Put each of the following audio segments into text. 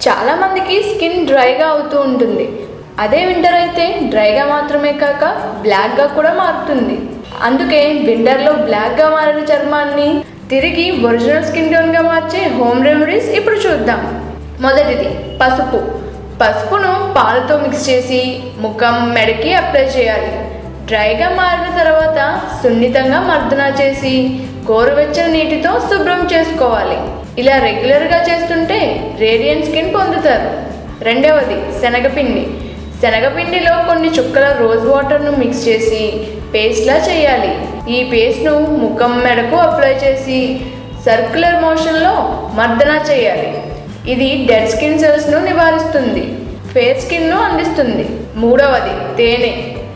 చాలా మందికి స్కిన్ డ్రైగా అవుతూ ఉంటుంది అదే వింటర్ అయితే డ్రైగా మాత్రమే కాక బ్లాక్గా కూడా మారుతుంది అందుకే వింటర్లో బ్లాక్గా మారిన చర్మాన్ని తిరిగి ఒరిజినల్ స్కిన్ టోన్గా మార్చే హోమ్ రెమెడీస్ ఇప్పుడు చూద్దాం మొదటిది పసుపు పసుపును పాలతో మిక్స్ చేసి ముఖం మెడకి అప్లై చేయాలి డ్రైగా మారిన తర్వాత సున్నితంగా మర్దన చేసి గోరువెచ్చని నీటితో శుభ్రం చేసుకోవాలి ఇలా రెగ్యులర్గా చేస్తుంటే రేడియంట్ స్కిన్ పొందుతారు రెండవది శనగపిండి శనగపిండిలో కొన్ని చుక్కల రోజ్ వాటర్ను మిక్స్ చేసి పేస్ట్లా చేయాలి ఈ పేస్ట్ను ముఖం మెడకు అప్లై చేసి సర్క్యులర్ మోషన్లో మర్దన చేయాలి ఇది డెడ్ స్కిన్ సెల్స్ను నివారిస్తుంది ఫేర్ స్కిన్ను అందిస్తుంది మూడవది తేనె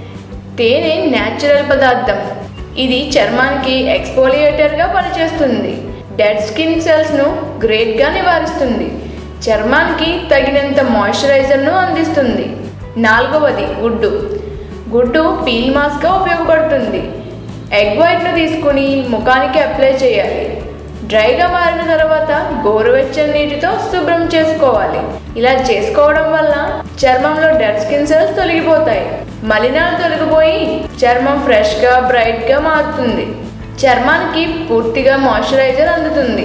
తేనె న్యాచురల్ పదార్థం ఇది చర్మానికి ఎక్స్పోలియేటర్గా పనిచేస్తుంది డెడ్ స్కిన్ సెల్స్ను గ్రేట్గా నివారిస్తుంది చర్మానికి తగినంత మాయిశ్చరైజర్ను అందిస్తుంది నాలుగవది గుడ్డు గుడ్డు పీల్ మాస్క్గా ఉపయోగపడుతుంది ఎగ్ వైట్ను తీసుకుని ముఖానికి అప్లై చేయాలి డ్రైగా మారిన తర్వాత గోరువెచ్చని నీటితో శుభ్రం చేసుకోవాలి ఇలా చేసుకోవడం వల్ల చర్మంలో డెడ్ స్కిన్ సెల్స్ తొలగిపోతాయి మలినాలు తొలగిపోయి చర్మం ఫ్రెష్గా బ్రైట్గా మారుతుంది చర్మానికి పూర్తిగా మాయిశ్చరైజర్ అందుతుంది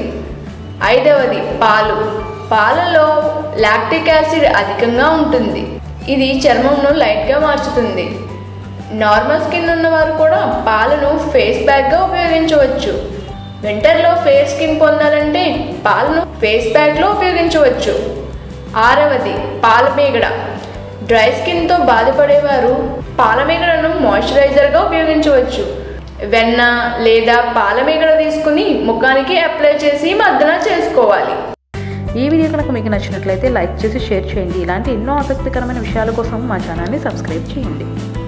ఐదవది పాలు పాలలో లాక్టిక్ యాసిడ్ అధికంగా ఉంటుంది ఇది చర్మంను లైట్గా మార్చుతుంది నార్మల్ స్కిన్ ఉన్నవారు కూడా పాలను ఫేస్ ప్యాక్గా ఉపయోగించవచ్చు వింటర్లో ఫేస్ స్కిన్ పొందాలంటే పాలను ఫేస్ ప్యాక్లో ఉపయోగించవచ్చు ఆరవది పాలమీగడ డ్రై స్కిన్తో బాధపడేవారు పాలమీగడను మాయిశ్చరైజర్గా ఉపయోగించవచ్చు వెన్న లేదా పాలమీగడ తీసుకుని ముఖానికి అప్లై చేసి మర్దన చేసుకోవాలి ఈ వీడియో కనుక మీకు నచ్చినట్లయితే లైక్ చేసి షేర్ చేయండి ఇలాంటి ఎన్నో ఆసక్తికరమైన విషయాల కోసం మా ఛానల్ని సబ్స్క్రైబ్ చేయండి